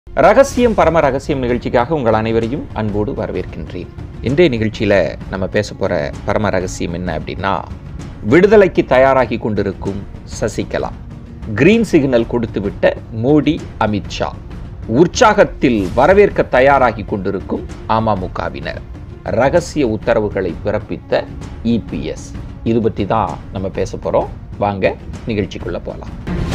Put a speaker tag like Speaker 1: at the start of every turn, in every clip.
Speaker 1: ரகசியம் பரம ரகசியம் நிகழ்ச்சிக்காக உங்கள் அனைவரையும் அன்போடு வரவேற்கின்றேன் இன்றைய நிகழ்ச்சியில் நம்ம பேச போகிற பரம ரகசியம் என்ன அப்படின்னா விடுதலைக்கு தயாராகி கொண்டிருக்கும் சசிகலா கிரீன் சிக்னல் கொடுத்துவிட்ட மோடி அமித்ஷா உற்சாகத்தில் வரவேற்க தயாராகி கொண்டிருக்கும் அமமுகவினர் ரகசிய உத்தரவுகளை பிறப்பித்த இபிஎஸ் இது பற்றி தான் நம்ம பேச போகிறோம் வாங்க நிகழ்ச்சிக்குள்ளே போகலாம்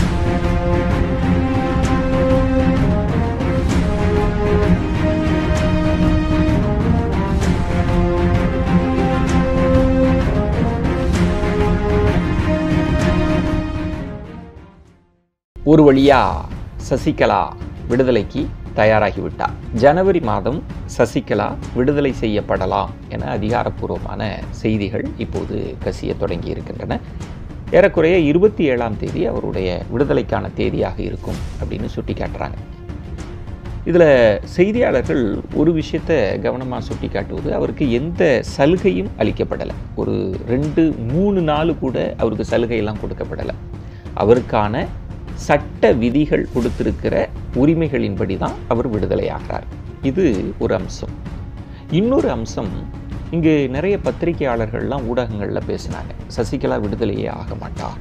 Speaker 1: ஒரு வழியா சசிகலா விடுதலைக்கு தயாராகிவிட்டார் ஜனவரி மாதம் சசிகலா விடுதலை செய்யப்படலாம் என அதிகாரப்பூர்வமான செய்திகள் இப்போது கசிய தொடங்கி இருக்கின்றன ஏறக்குறைய இருபத்தி ஏழாம் தேதி அவருடைய விடுதலைக்கான தேதியாக இருக்கும் அப்படின்னு சுட்டி காட்டுறாங்க இதில் செய்தியாளர்கள் ஒரு விஷயத்தை கவனமாக சுட்டி காட்டுவது அவருக்கு எந்த சலுகையும் அளிக்கப்படலை ஒரு ரெண்டு மூணு நாள் கூட அவருக்கு சலுகையெல்லாம் கொடுக்கப்படலை அவருக்கான சட்ட விதிகள் கொடுத்திருக்கிற உரிமைகளின்படி தான் அவர் விடுதலையாகிறார் இது ஒரு அம்சம் இன்னொரு அம்சம் இங்கு நிறைய பத்திரிகையாளர்கள்லாம் ஊடகங்களில் பேசினாங்க சசிகலா விடுதலையே ஆக மாட்டார்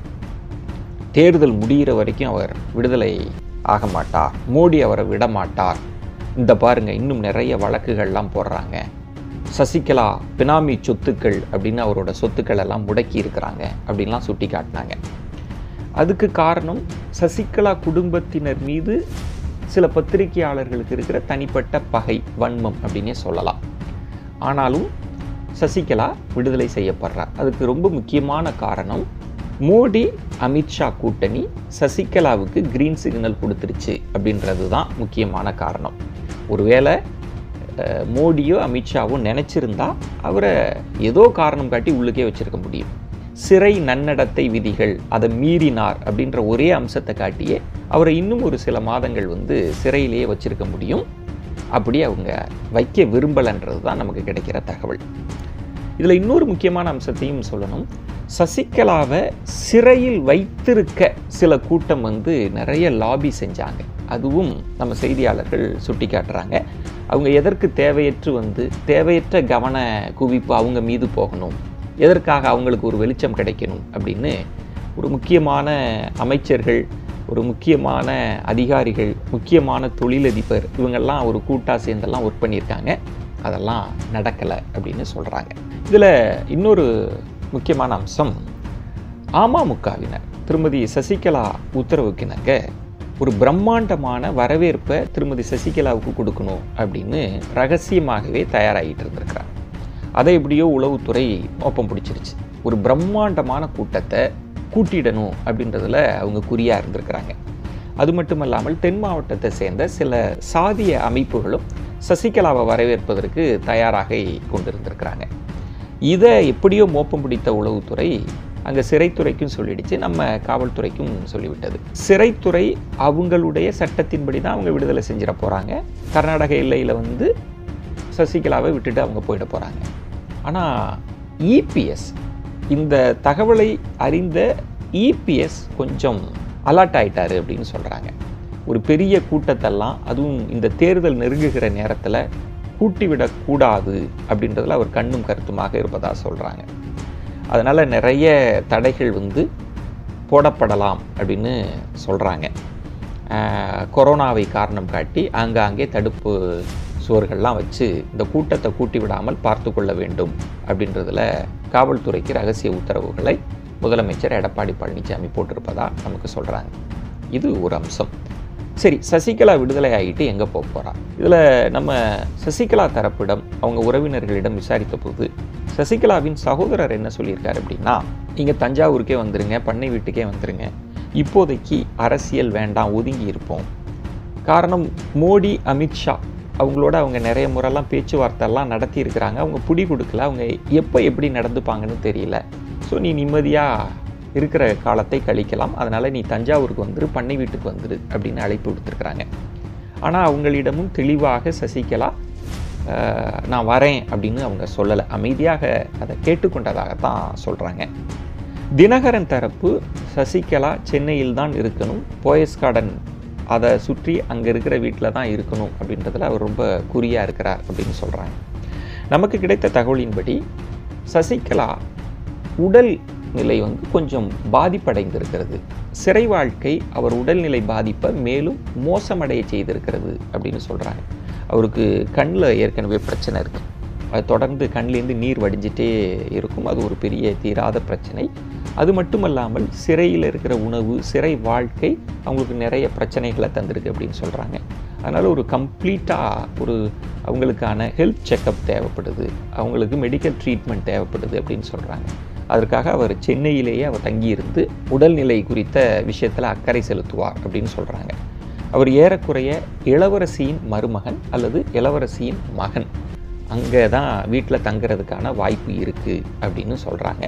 Speaker 1: தேர்தல் முடிகிற வரைக்கும் அவர் விடுதலை ஆக மாட்டார் மோடி அவரை விட மாட்டார் இந்த பாருங்க இன்னும் நிறைய வழக்குகள்லாம் போடுறாங்க சசிகலா பினாமி சொத்துக்கள் அப்படின்னு அவரோட சொத்துக்கள் எல்லாம் முடக்கி இருக்கிறாங்க அப்படின்லாம் சுட்டி காட்டினாங்க அதுக்கு காரணம் சசிகலா குடும்பத்தினர் மீது சில பத்திரிகையாளர்களுக்கு இருக்கிற தனிப்பட்ட பகை வன்மம் அப்படின்னே சொல்லலாம் ஆனாலும் சசிகலா விடுதலை செய்யப்படுறார் அதுக்கு ரொம்ப முக்கியமான காரணம் மோடி அமித்ஷா கூட்டணி சசிகலாவுக்கு கிரீன் சிக்னல் கொடுத்துருச்சு அப்படின்றது தான் முக்கியமான காரணம் ஒருவேளை அஹ், மோடியோ அமித்ஷாவோ நினச்சிருந்தா அவரை ஏதோ காரணம் காட்டி உள்ளுக்கே வச்சிருக்க முடியும் சிறை நன்னடத்தை விதிகள் அதை மீறினார் அப்படின்ற ஒரே அம்சத்தை காட்டியே அவரை இன்னும் ஒரு சில மாதங்கள் வந்து சிறையிலேயே வச்சிருக்க முடியும் அப்படி அவங்க வைக்க விரும்பலைன்றது தான் நமக்கு கிடைக்கிற தகவல் இதில் இன்னொரு முக்கியமான அம்சத்தையும் சொல்லணும் சசிகலாவை சிறையில் வைத்திருக்க சில கூட்டம் வந்து நிறைய லாபி செஞ்சாங்க அதுவும் நம்ம செய்தியாளர்கள் சுட்டி காட்டுறாங்க அவங்க எதற்கு தேவையற்று வந்து தேவையற்ற கவன குவிப்பு அவங்க மீது போகணும் எதற்காக அவங்களுக்கு ஒரு வெளிச்சம் கிடைக்கணும் அப்படின்னு ஒரு முக்கியமான அமைச்சர்கள் ஒரு முக்கியமான அதிகாரிகள் முக்கியமான தொழிலதிபர் இவங்கெல்லாம் ஒரு கூட்டாக சேர்ந்தெல்லாம் ஒர்க் பண்ணியிருக்காங்க அதெல்லாம் நடக்கலை அப்படின்னு சொல்கிறாங்க இதில் இன்னொரு முக்கியமான அம்சம் அமமுகவினர் திருமதி சசிகலா உத்தரவுக்கிணங்க ஒரு பிரம்மாண்டமான வரவேற்பை திருமதி சசிகலாவுக்கு கொடுக்கணும் அப்படின்னு ரகசியமாகவே தயாராகிட்டு இருந்திருக்கிறார் அதை எப்படியோ உளவுத்துறை மோப்பம் பிடிச்சிருச்சு ஒரு பிரம்மாண்டமான கூட்டத்தை கூட்டிடணும் அப்படின்றதுல அவங்க குறியாக இருந்திருக்கிறாங்க அது மட்டுமல்லாமல் தென் மாவட்டத்தை சேர்ந்த சில சாதிய அமைப்புகளும் சசிகலாவை வரவேற்பதற்கு தயாராக கொண்டிருந்திருக்கிறாங்க இதை எப்படியோ மோப்பம் பிடித்த உளவுத்துறை அங்கே சிறைத்துறைக்கும் சொல்லிடுச்சு நம்ம காவல்துறைக்கும் சொல்லிவிட்டது சிறைத்துறை அவங்களுடைய சட்டத்தின்படி தான் அவங்க விடுதலை செஞ்சிட போகிறாங்க கர்நாடக எல்லையில் வந்து சசிகலாவை விட்டுட்டு அவங்க போயிட போகிறாங்க ஆனால் இபிஎஸ் இந்த தகவலை அறிந்த இபிஎஸ் கொஞ்சம் அலர்ட் ஆயிட்டாரு அப்படின்னு சொல்கிறாங்க ஒரு பெரிய கூட்டத்தெல்லாம் அதுவும் இந்த தேர்தல் நெருங்குகிற நேரத்தில் கூட்டிவிடக்கூடாது அப்படின்றதுல அவர் கண்ணும் கருத்துமாக இருப்பதாக சொல்கிறாங்க அதனால் நிறைய தடைகள் வந்து போடப்படலாம் அப்படின்னு சொல்கிறாங்க கொரோனாவை காரணம் காட்டி ஆங்காங்கே தடுப்பு சுவர்கள்லாம் வச்சு இந்த கூட்டத்தை கூட்டி விடாமல் பார்த்து கொள்ள வேண்டும் அப்படின்றதுல காவல்துறைக்கு ரகசிய உத்தரவுகளை முதலமைச்சர் எடப்பாடி பழனிசாமி போட்டிருப்பதா நமக்கு சொல்கிறாங்க இது ஒரு அம்சம் சரி சசிகலா விடுதலை ஆகிட்டு எங்கே போக போகிறா இதில் நம்ம சசிகலா தரப்பிடம் அவங்க உறவினர்களிடம் விசாரித்த போது சசிகலாவின் சகோதரர் என்ன சொல்லியிருக்காரு அப்படின்னா நீங்கள் தஞ்சாவூருக்கே வந்துருங்க பண்ணை வீட்டுக்கே வந்துருங்க இப்போதைக்கு அரசியல் வேண்டாம் ஒதுங்கி இருப்போம் காரணம் மோடி அமித்ஷா அவங்களோட அவங்க நிறைய முறைலாம் பேச்சுவார்த்தைலாம் நடத்தி இருக்கிறாங்க அவங்க புடி கொடுக்கல அவங்க எப்போ எப்படி நடந்துப்பாங்கன்னு தெரியல ஸோ நீ நிம்மதியாக இருக்கிற காலத்தை கழிக்கலாம் அதனால் நீ தஞ்சாவூருக்கு வந்துரு பண்ணை வீட்டுக்கு வந்துரு அப்படின்னு அழைப்பு விடுத்துருக்குறாங்க ஆனால் அவங்களிடமும் தெளிவாக சசிகலா அஹ், நான் வரேன் அப்படின்னு அவங்க சொல்லலை அமைதியாக அதை கேட்டுக்கொண்டதாகத்தான் சொல்கிறாங்க தினகரன் தரப்பு சசிகலா சென்னையில் தான் இருக்கணும் போயஸ் கார்டன் அதை சுற்றி அங்கே இருக்கிற வீட்டில் தான் இருக்கணும் அப்படின்றதுல அவர் ரொம்ப குறியாக இருக்கிறார் அப்படின்னு சொல்கிறாங்க நமக்கு கிடைத்த தகவலின்படி சசிகலா உடல் நிலை வந்து கொஞ்சம் பாதிப்படைந்திருக்கிறது சிறை வாழ்க்கை அவர் உடல்நிலை பாதிப்பை மேலும் மோசமடைய செய்திருக்கிறது அப்படின்னு சொல்கிறாங்க அவருக்கு கண்ணில் ஏற்கனவே பிரச்சனை இருக்குது அது தொடர்ந்து கண்லேருந்து நீர் வடிஞ்சிட்டே இருக்கும் அது ஒரு பெரிய தீராத பிரச்சனை அது மட்டுமல்லாமல் சிறையில் இருக்கிற உணவு சிறை வாழ்க்கை அவங்களுக்கு நிறைய பிரச்சனைகளை தந்திருக்கு அப்படின்னு சொல்கிறாங்க அதனால் ஒரு கம்ப்ளீட்டாக ஒரு அவங்களுக்கான ஹெல்த் செக்கப் தேவைப்படுது அவங்களுக்கு மெடிக்கல் ட்ரீட்மெண்ட் தேவைப்படுது அப்படின்னு சொல்கிறாங்க அதற்காக அவர் சென்னையிலேயே அவர் தங்கியிருந்து உடல்நிலை குறித்த விஷயத்தில் அக்கறை செலுத்துவார் அப்படின்னு சொல்கிறாங்க அவர் ஏறக்குறைய இளவரசியின் மருமகன் அல்லது இளவரசியின் மகன் அங்கே தான் வீட்டில் தங்குறதுக்கான வாய்ப்பு இருக்குது அப்படின்னு சொல்கிறாங்க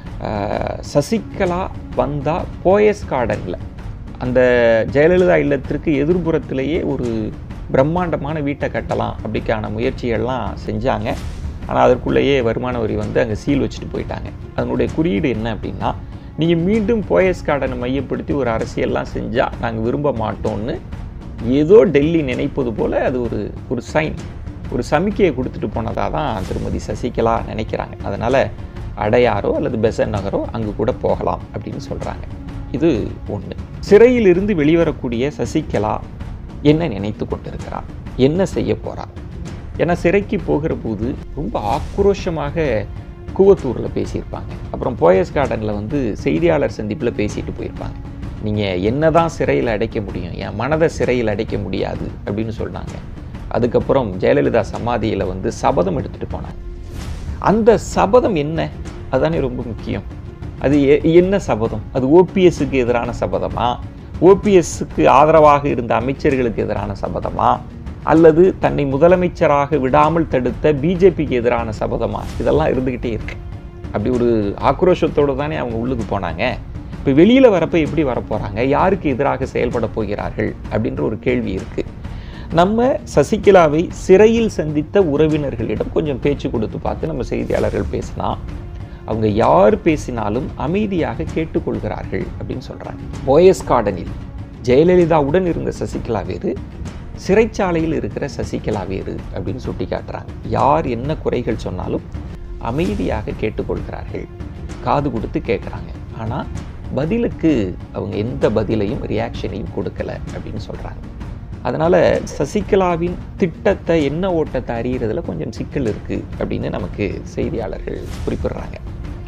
Speaker 1: சசிகலா வந்தால் போயஸ் கார்டனில் அந்த ஜெயலலிதா இல்லத்திற்கு எதிர்புறத்திலேயே ஒரு பிரம்மாண்டமான வீட்டை கட்டலாம் அப்படிக்கான முயற்சிகள்லாம் செஞ்சாங்க ஆனால் அதற்குள்ளேயே வருமான வரி வந்து அங்கே சீல் வச்சுட்டு போயிட்டாங்க அதனுடைய குறியீடு என்ன அப்படின்னா நீங்கள் மீண்டும் போயஸ் கார்டனை மையப்படுத்தி ஒரு அரசியல்லாம் செஞ்சால் நாங்கள் விரும்ப மாட்டோம்னு ஏதோ டெல்லி நினைப்பது போல் அது ஒரு ஒரு சைன் ஒரு சமிக்கையை கொடுத்துட்டு போனதாக தான் திருமதி சசிகலா நினைக்கிறாங்க அதனால் அடையாரோ அல்லது பெசன் நகரோ அங்கு கூட போகலாம் அப்படின்னு சொல்கிறாங்க இது ஒன்று சிறையிலிருந்து வெளிவரக்கூடிய சசிகலா என்ன நினைத்து கொண்டிருக்கிறார் என்ன செய்ய போகிறார் ஏன்னா சிறைக்கு போகிற போது ரொம்ப ஆக்ரோஷமாக கூவத்தூரில் பேசியிருப்பாங்க அப்புறம் போயஸ் கார்டனில் வந்து செய்தியாளர் சந்திப்பில் பேசிட்டு போயிருப்பாங்க நீங்கள் என்ன தான் சிறையில் அடைக்க முடியும் என் மனதை சிறையில் அடைக்க முடியாது அப்படின்னு சொன்னாங்க அதுக்கப்புறம் ஜெயலலிதா சமாதியில் வந்து சபதம் எடுத்துகிட்டு போனாங்க அந்த சபதம் என்ன அதுதானே ரொம்ப முக்கியம் அது எ- என்ன சபதம் அது ஓபிஎஸ்க்கு எதிரான சபதமா ஓபிஎஸ்க்கு ஆதரவாக இருந்த அமைச்சர்களுக்கு எதிரான சபதமா அல்லது தன்னை முதலமைச்சராக விடாமல் தடுத்த பிஜேபிக்கு எதிரான சபதமா இதெல்லாம் இருந்துக்கிட்டே இருக்கு அப்படி ஒரு ஆக்ரோஷத்தோடு தானே அவங்க உள்ளுக்கு போனாங்க இப்போ வெளியில் வரப்ப எப்படி வரப்போகிறாங்க யாருக்கு எதிராக செயல்பட போகிறார்கள் அப்படின்ற ஒரு கேள்வி இருக்குது நம்ம சசிகலாவை சிறையில் சந்தித்த உறவினர்களிடம் கொஞ்சம் பேச்சு கொடுத்து பார்த்து நம்ம செய்தியாளர்கள் பேசினா அவங்க யார் பேசினாலும் அமைதியாக கேட்டுக்கொள்கிறார்கள் அப்படின்னு சொல்கிறாங்க போயஸ் கார்டனில் ஜெயலலிதாவுடன் இருந்த சசிகலா வேறு சிறைச்சாலையில் இருக்கிற சசிகலா வேறு அப்படின்னு சுட்டி காட்டுறாங்க யார் என்ன குறைகள் சொன்னாலும் அமைதியாக கேட்டுக்கொள்கிறார்கள் காது கொடுத்து கேட்குறாங்க ஆனால் பதிலுக்கு அவங்க எந்த பதிலையும் ரியாக்ஷனையும் கொடுக்கல அப்படின்னு சொல்கிறாங்க அதனால் சசிகலாவின் திட்டத்தை என்ன ஓட்டத்தை அறியறதுல கொஞ்சம் சிக்கல் இருக்குது அப்படின்னு நமக்கு செய்தியாளர்கள் குறிப்பிடுறாங்க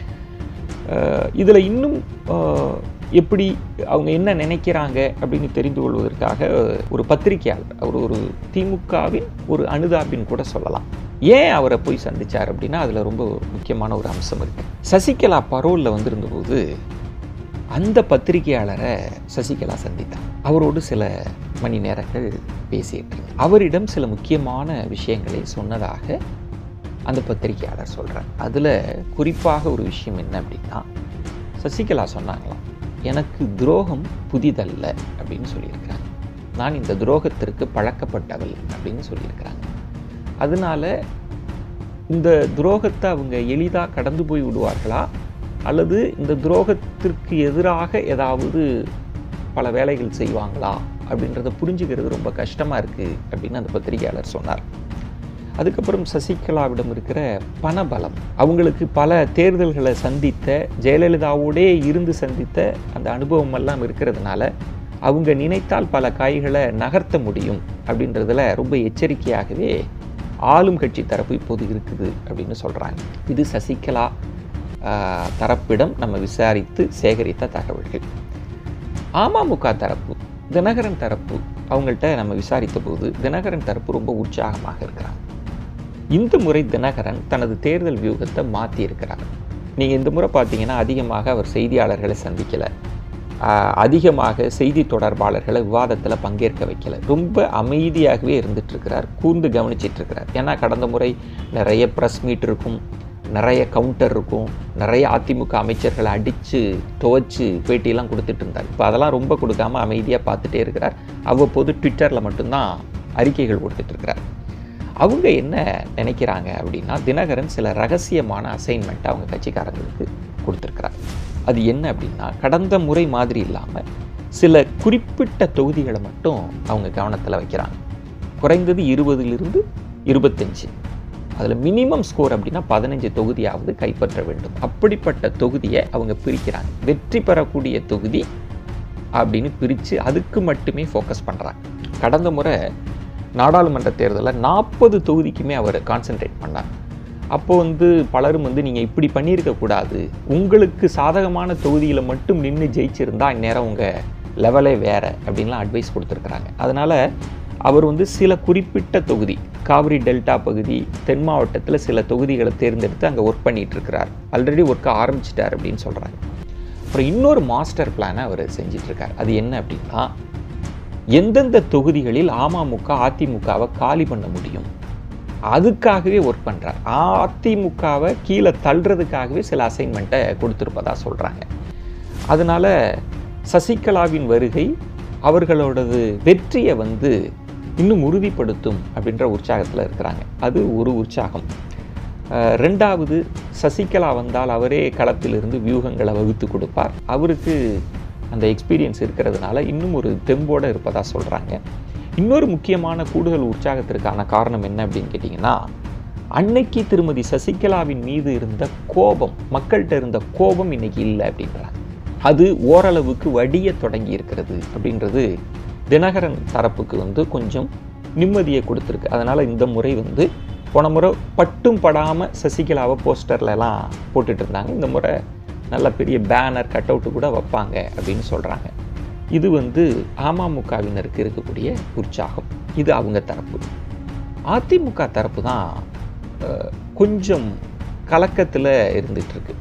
Speaker 1: இதில் இன்னும் அஹ், எப்படி அவங்க என்ன நினைக்கிறாங்க அப்படின்னு தெரிந்து கொள்வதற்காக ஒரு பத்திரிகையாளர் அவர் ஒரு திமுகவின் ஒரு அனுதாபின் கூட சொல்லலாம் ஏன் அவரை போய் சந்திச்சார் அப்படின்னா அதில் ரொம்ப முக்கியமான ஒரு அம்சம் இருக்கு சசிகலா பரோலில் வந்திருந்தபோது அந்த பத்திரிகையாளரை சசிகலா சந்தித்தார் அவரோடு சில மணி நேரங்கள் பேசிட்டு இருந்தார். அவரிடம் சில முக்கியமான விஷயங்களை சொன்னதாக அந்த பத்திரிகையாளர் சொல்கிறார் அதில் குறிப்பாக ஒரு விஷயம் என்ன அப்படின்னா சசிகலா சொன்னாங்களாம் எனக்கு துரோகம் புதிதல்ல அப்படின்னு சொல்லியிருக்கிறாங்க நான் இந்த துரோகத்திற்கு பழக்கப்பட்டவள் அப்படின்னு சொல்லியிருக்கிறாங்க அதனால இந்த துரோகத்தை அவங்க எளிதாக கடந்து போய் விடுவார்களா அல்லது இந்த துரோகத்திற்கு எதிராக ஏதாவது பல வேலைகள் செய்வாங்களா அப்படின்றத புரிஞ்சுக்கிறது ரொம்ப கஷ்டமாக இருக்குது அப்படின்னு அந்த பத்திரிகையாளர் சொன்னார் அதுக்கப்புறம் சசிகலாவிடம் இருக்கிற பணபலம் அவங்களுக்கு பல தேர்தல்களை சந்தித்த ஜெயலலிதாவோடே இருந்து சந்தித்த அந்த அனுபவம் எல்லாம் இருக்கிறதுனால அவங்க நினைத்தால் பல காய்களை நகர்த்த முடியும் அப்படின்றதுல ரொம்ப எச்சரிக்கையாகவே ஆளும் கட்சி தரப்பு இப்போது இருக்குது அப்படின்னு சொல்கிறாங்க இது சசிகலா ஆஹ், தரப்பிடம் நம்ம விசாரித்து சேகரித்த தகவல்கள் அமமுக தரப்பு தினகரன் தரப்பு அவங்கள்ட்ட நம்ம விசாரித்த போது தினகரன் தரப்பு ரொம்ப உற்சாகமாக இருக்கிறாங்க இந்த முறை தினகரன் தனது தேர்தல் வியூகத்தை மாற்றி இருக்கிறார் நீங்கள் இந்த முறை பார்த்தீங்கன்னா அதிகமாக அவர் செய்தியாளர்களை சந்திக்கலை அதிகமாக செய்தி தொடர்பாளர்களை விவாதத்தில் பங்கேற்க வைக்கல ரொம்ப அமைதியாகவே இருந்துட்டு இருக்கிறார் கூர்ந்து கவனிச்சிட்டு இருக்கிறார் ஏன்னா கடந்த முறை நிறைய ப்ரெஸ் மீட் இருக்கும் நிறைய கவுண்டர் இருக்கும் நிறைய அதிமுக அமைச்சர்களை அடித்து துவைச்சு பேட்டியெல்லாம் கொடுத்துட்டு இருந்தார் இப்போ அதெல்லாம் ரொம்ப கொடுக்காம அமைதியாக பார்த்துட்டே இருக்கிறார் அவ்வப்போது ட்விட்டரில் மட்டும்தான் அறிக்கைகள் கொடுத்துட்டு இருக்கிறார் அவங்க என்ன நினைக்கிறாங்க அப்படின்னா தினகரன் சில ரகசியமான அசைன்மெண்ட் அவங்க கட்சிக்காரங்களுக்கு கொடுத்துருக்கிறார் அது என்ன அப்படின்னா கடந்த முறை மாதிரி இல்லாமல் சில குறிப்பிட்ட தொகுதிகளை மட்டும் அவங்க கவனத்தில் வைக்கிறாங்க குறைந்தது இருபதிலிருந்து இருபத்தஞ்சு அதில் மினிமம் ஸ்கோர் அப்படின்னா பதினஞ்சு தொகுதியாவது கைப்பற்ற வேண்டும் அப்படிப்பட்ட தொகுதியை அவங்க பிரிக்கிறாங்க வெற்றி பெறக்கூடிய தொகுதி அப்படின்னு பிரித்து அதுக்கு மட்டுமே ஃபோக்கஸ் பண்ணுறாங்க கடந்த முறை நாடாளுமன்ற தேர்தலில் நாற்பது தொகுதிக்குமே அவர் கான்சென்ட்ரேட் பண்ணார் அப்போ வந்து பலரும் வந்து நீங்கள் இப்படி பண்ணியிருக்கக்கூடாது உங்களுக்கு சாதகமான தொகுதியில் மட்டும் நின்று ஜெயிச்சிருந்தா இந்நேரம் உங்கள் லெவலே வேறு அப்படின்லாம் அட்வைஸ் கொடுத்துருக்குறாங்க அதனால் அவர் வந்து சில குறிப்பிட்ட தொகுதி காவிரி டெல்டா பகுதி தென் மாவட்டத்தில் சில தொகுதிகளை தேர்ந்தெடுத்து அங்கே ஒர்க் பண்ணிட்டு இருக்கிறார் ஆல்ரெடி ஒர்க்கை ஆரம்பிச்சிட்டார் அப்படின்னு சொல்கிறாங்க அப்புறம் இன்னொரு மாஸ்டர் பிளானை அவர் செஞ்சிட்ருக்கார் அது என்ன அப்படின்னா எந்தெந்த தொகுதிகளில் அமமுக அதிமுகவை காலி பண்ண முடியும் அதுக்காகவே ஒர்க் பண்ணுறார் அதிமுகவை கீழே தள்ளுறதுக்காகவே சில அசைன்மெண்ட்டை கொடுத்துருப்பதா சொல்கிறாங்க அதனால் சசிகலாவின் வருகை அவர்களோடது வெற்றியை வந்து இன்னும் உறுதிப்படுத்தும் அப்படின்ற உற்சாகத்தில் இருக்கிறாங்க அது ஒரு உற்சாகம் அஹ், ரெண்டாவது சசிகலா வந்தால் அவரே களத்திலிருந்து வியூகங்களை வகுத்து கொடுப்பார் அவருக்கு அந்த எக்ஸ்பீரியன்ஸ் இருக்கிறதுனால இன்னும் ஒரு தெம்போடு இருப்பதா சொல்கிறாங்க இன்னொரு முக்கியமான கூடுதல் உற்சாகத்திற்கான காரணம் என்ன அப்படின்னு கேட்டிங்கன்னா அன்னைக்கு திருமதி சசிகலாவின் மீது இருந்த கோபம் மக்கள்கிட்ட இருந்த கோபம் இன்னைக்கு இல்லை அப்படின்றாங்க அது ஓரளவுக்கு வடிய தொடங்கி இருக்கிறது அப்படின்றது தினகரன் தரப்புக்கு வந்து கொஞ்சம் நிம்மதியை கொடுத்துருக்கு அதனால் இந்த முறை வந்து போன முறை பட்டும் படாமல் சசிகலாவை போஸ்டர்லலாம் போட்டுட்டு இருந்தாங்க இந்த முறை நல்ல பெரிய பேனர் கட் அவுட்டு கூட வைப்பாங்க அப்படின்னு சொல்கிறாங்க இது வந்து அமமுகவினருக்கு இருக்கக்கூடிய உற்சாகம் இது அவங்க தரப்பு அதிமுக தரப்பு தான் அஹ், கொஞ்சம் கலக்கத்தில் இருந்துகிட்ருக்கு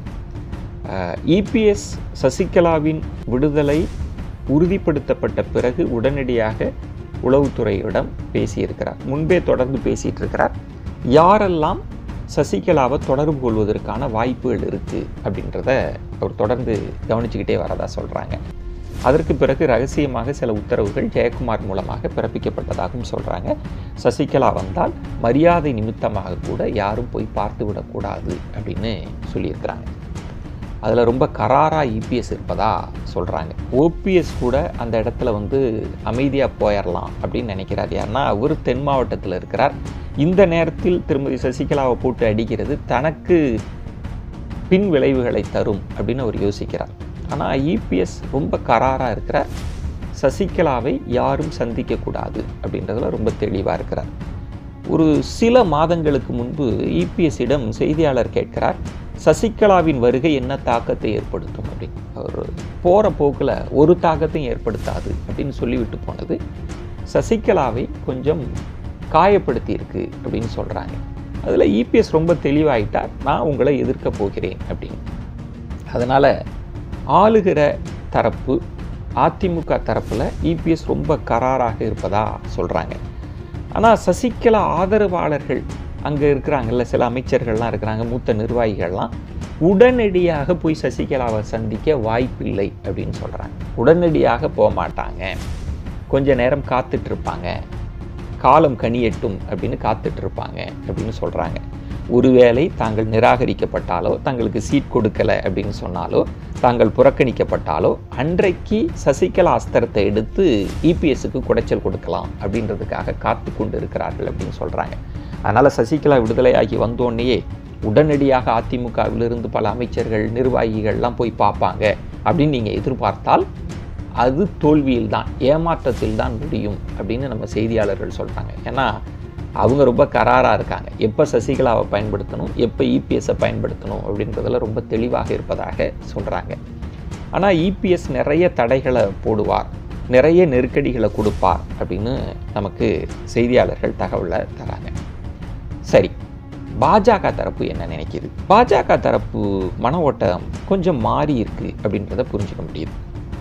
Speaker 1: இபிஎஸ் சசிகலாவின் விடுதலை உறுதிப்படுத்தப்பட்ட பிறகு உடனடியாக உளவுத்துறையிடம் பேசியிருக்கிறார் முன்பே தொடர்ந்து பேசிட்டு இருக்கிறார் யாரெல்லாம் சசிகலாவை தொடர்பு கொள்வதற்கான வாய்ப்புகள் இருக்குது அப்படின்றத அவர் தொடர்ந்து கவனிச்சுக்கிட்டே வரதா சொல்கிறாங்க அதற்கு பிறகு ரகசியமாக சில உத்தரவுகள் ஜெயக்குமார் மூலமாக பிறப்பிக்கப்பட்டதாகவும் சொல்கிறாங்க சசிகலா வந்தால் மரியாதை நிமித்தமாக கூட யாரும் போய் பார்த்து விடக்கூடாது அப்படின்னு சொல்லியிருக்கிறாங்க அதில் ரொம்ப கராராக இபிஎஸ் இருப்பதா சொல்கிறாங்க ஓபிஎஸ் கூட அந்த இடத்துல வந்து அமைதியாக போயிடலாம் அப்படின்னு நினைக்கிறார் யாருன்னா அவர் தென் மாவட்டத்தில் இருக்கிறார் இந்த நேரத்தில் திருமதி சசிகலாவை போட்டு அடிக்கிறது தனக்கு பின் விளைவுகளை தரும் அப்படின்னு அவர் யோசிக்கிறார் ஆனால் இபிஎஸ் ரொம்ப கராராக இருக்கிறார் சசிகலாவை யாரும் சந்திக்கக்கூடாது அப்படின்றதுல ரொம்ப தெளிவாக இருக்கிறார் ஒரு சில மாதங்களுக்கு முன்பு இபிஎஸ்ஸிடம் செய்தியாளர் கேட்கிறார் சசிகலாவின் வருகை என்ன தாக்கத்தை ஏற்படுத்தும் அப்படின்னு அவர் போகிற போக்கில் ஒரு தாக்கத்தையும் ஏற்படுத்தாது அப்படின்னு சொல்லிவிட்டு போனது சசிகலாவை கொஞ்சம் காயப்படுத்தி இருக்கு அப்படின்னு சொல்கிறாங்க அதில் இபிஎஸ் ரொம்ப தெளிவாயிட்டார் நான் உங்களை எதிர்க்க போகிறேன் அப்படின்னு அதனால் ஆளுகிற தரப்பு அதிமுக தரப்பில் இபிஎஸ் ரொம்ப கராராக இருப்பதா சொல்கிறாங்க ஆனால் சசிகலா ஆதரவாளர்கள் அங்கே இருக்கிறாங்கல்ல சில அமைச்சர்கள்லாம் இருக்கிறாங்க மூத்த நிர்வாகிகள்லாம் உடனடியாக போய் சசிகலாவை சந்திக்க வாய்ப்பில்லை அப்படின்னு சொல்கிறாங்க உடனடியாக போக மாட்டாங்க கொஞ்ச நேரம் காத்துட்டு இருப்பாங்க காலம் கனியட்டும் அப்படின்னு காத்துட்டு இருப்பாங்க அப்படின்னு சொல்கிறாங்க ஒருவேளை தாங்கள் நிராகரிக்கப்பட்டாலோ தங்களுக்கு சீட் கொடுக்கல அப்படின்னு சொன்னாலோ தாங்கள் புறக்கணிக்கப்பட்டாலோ அன்றைக்கு சசிகலா அஸ்திரத்தை எடுத்து இபிஎஸ்க்கு குடைச்சல் கொடுக்கலாம் அப்படின்றதுக்காக காத்து கொண்டு இருக்கிறார்கள் அப்படின்னு சொல்கிறாங்க அதனால் சசிகலா விடுதலையாகி வந்தோடனேயே உடனடியாக அதிமுகவிலிருந்து பல அமைச்சர்கள் நிர்வாகிகள்லாம் போய் பார்ப்பாங்க அப்படின்னு நீங்கள் எதிர்பார்த்தால் அது தோல்வியில் தான் ஏமாற்றத்தில் தான் முடியும் அப்படின்னு நம்ம செய்தியாளர்கள் சொல்கிறாங்க ஏன்னா அவங்க ரொம்ப கராராக இருக்காங்க எப்போ சசிகலாவை பயன்படுத்தணும் எப்போ இபிஎஸ்ஸை பயன்படுத்தணும் அப்படின்றதுல ரொம்ப தெளிவாக இருப்பதாக சொல்கிறாங்க ஆனால் இபிஎஸ் நிறைய தடைகளை போடுவார் நிறைய நெருக்கடிகளை கொடுப்பார் அப்படின்னு நமக்கு செய்தியாளர்கள் தகவலை தராங்க சரி பாஜக தரப்பு என்ன நினைக்கிது பாஜக தரப்பு மன ஓட்டம் கொஞ்சம் மாறி இருக்கு அப்படின்றத புரிஞ்சுக்க முடியுது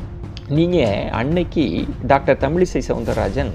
Speaker 1: நீங்கள் அன்னைக்கு டாக்டர் தமிழிசை சவுந்தரராஜன்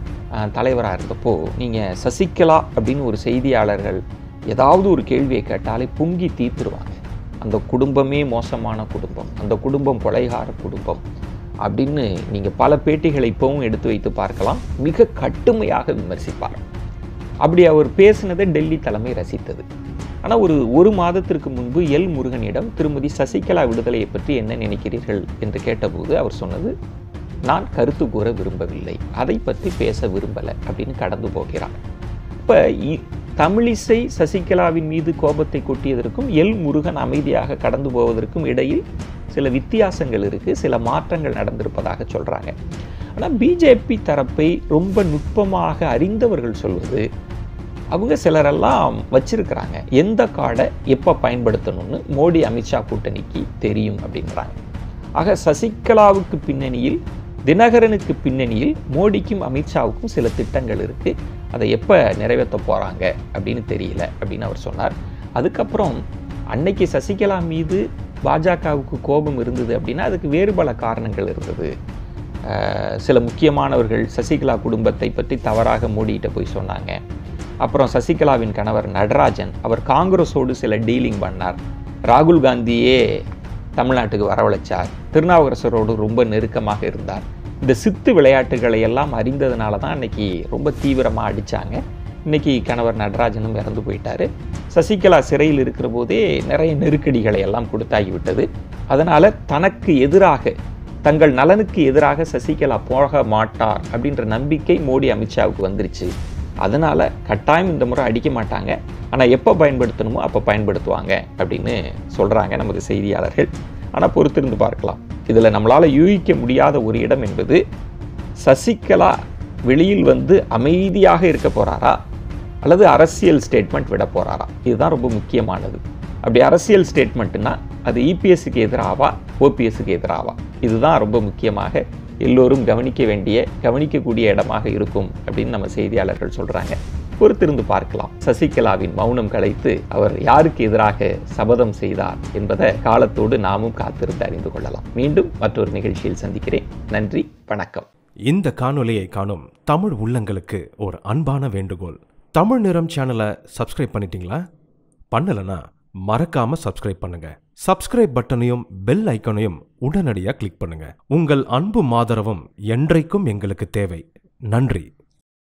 Speaker 1: தலைவராக இருந்தப்போ நீங்கள் சசிகலா அப்படின்னு ஒரு செய்தியாளர்கள் ஏதாவது ஒரு கேள்வியை கேட்டாலே பொங்கி தீர்த்துருவாங்க அந்த குடும்பமே மோசமான குடும்பம் அந்த குடும்பம் கொலைகார குடும்பம் அப்படின்னு நீங்கள் பல பேட்டிகளை இப்போவும் எடுத்து வைத்து பார்க்கலாம் மிக கடுமையாக விமர்சிப்பார் அப்படி அவர் பேசினதை டெல்லி தலைமை ரசித்தது ஆனால் ஒரு ஒரு மாதத்திற்கு முன்பு எல் முருகனிடம் திருமதி சசிகலா விடுதலையை பற்றி என்ன நினைக்கிறீர்கள் என்று கேட்டபோது அவர் சொன்னது நான் கருத்து கூற விரும்பவில்லை அதை பற்றி பேச விரும்பலை அப்படின்னு கடந்து போகிறார் இப்போ தமிழிசை சசிகலாவின் மீது கோபத்தை கொட்டியதற்கும் எல் முருகன் அமைதியாக கடந்து போவதற்கும் இடையில் சில வித்தியாசங்கள் இருக்குது சில மாற்றங்கள் நடந்திருப்பதாக சொல்கிறாங்க ஆனால் பிஜேபி தரப்பை ரொம்ப நுட்பமாக அறிந்தவர்கள் சொல்வது அவங்க சிலரெல்லாம் வச்சிருக்கிறாங்க எந்த கார்டை எப்போ பயன்படுத்தணும்னு மோடி அமித்ஷா கூட்டணிக்கு தெரியும் அப்படின்றாங்க ஆக சசிகலாவுக்கு பின்னணியில் தினகரனுக்கு பின்னணியில் மோடிக்கும் அமித்ஷாவுக்கும் சில திட்டங்கள் இருக்குது அதை எப்போ நிறைவேற்ற போகிறாங்க அப்படின்னு தெரியல அப்படின்னு அவர் சொன்னார் அதுக்கப்புறம் அன்னைக்கு சசிகலா மீது பாஜகவுக்கு கோபம் இருந்தது அப்படின்னா அதுக்கு வேறு பல காரணங்கள் இருந்தது சில முக்கியமானவர்கள் சசிகலா குடும்பத்தை பற்றி தவறாக மோடிகிட்ட போய் சொன்னாங்க அப்புறம் சசிகலாவின் கணவர் நடராஜன் அவர் காங்கிரஸோடு சில டீலிங் பண்ணார் ராகுல் காந்தியே தமிழ்நாட்டுக்கு வரவழைச்சார் திருநாவுக்கரசரோடு ரொம்ப நெருக்கமாக இருந்தார் இந்த சித்து விளையாட்டுகளை எல்லாம் அறிந்ததுனால தான் அன்னைக்கு ரொம்ப தீவிரமாக அடித்தாங்க இன்னைக்கு கணவர் நடராஜனும் இறந்து போயிட்டாரு சசிகலா சிறையில் இருக்கிற போதே நிறைய நெருக்கடிகளை எல்லாம் கொடுத்தாகிவிட்டது அதனால் தனக்கு எதிராக தங்கள் நலனுக்கு எதிராக சசிகலா போக மாட்டார் அப்படின்ற நம்பிக்கை மோடி அமித்ஷாவுக்கு வந்துருச்சு அதனால் கட்டாயம் இந்த முறை அடிக்க மாட்டாங்க ஆனால் எப்போ பயன்படுத்தணுமோ அப்போ பயன்படுத்துவாங்க அப்படின்னு சொல்கிறாங்க நமது செய்தியாளர்கள் ஆனால் பொறுத்திருந்து பார்க்கலாம் இதில் நம்மளால் யூகிக்க முடியாத ஒரு இடம் என்பது சசிகலா வெளியில் வந்து அமைதியாக இருக்க போகிறாரா அல்லது அரசியல் ஸ்டேட்மெண்ட் விட போகிறாரா இதுதான் ரொம்ப முக்கியமானது அப்படி அரசியல் ஸ்டேட்மெண்ட்டுனா அது இபிஎஸ்க்கு எதிராவா ஓபிஎஸ்க்கு எதிராவா இதுதான் ரொம்ப முக்கியமாக எல்லோரும் கவனிக்க வேண்டிய கவனிக்கக்கூடிய இடமாக இருக்கும் அப்படின்னு நம்ம செய்தியாளர்கள் சொல்கிறாங்க பொறுத்திருந்து பார்க்கலாம் சசிகலாவின் மௌனம் கலைத்து அவர் யாருக்கு எதிராக சபதம் செய்தார் என்பதை காலத்தோடு நாமும் காத்திருந்து அறிந்து கொள்ளலாம் மீண்டும் மற்றொரு நிகழ்ச்சியில் சந்திக்கிறேன் நன்றி வணக்கம்
Speaker 2: இந்த காணொளியை காணும் தமிழ் உள்ளங்களுக்கு ஒரு அன்பான வேண்டுகோள் தமிழ் நிறம் சேனலை சப்ஸ்கிரைப் பண்ணிட்டீங்களா பண்ணலனா மறக்காம சப்ஸ்கிரைப் பண்ணுங்க சப்ஸ்கிரைப் பட்டனையும் பெல் ஐக்கனையும் உடனடியாக கிளிக் பண்ணுங்க உங்கள் அன்பும் ஆதரவும் என்றைக்கும் எங்களுக்கு தேவை நன்றி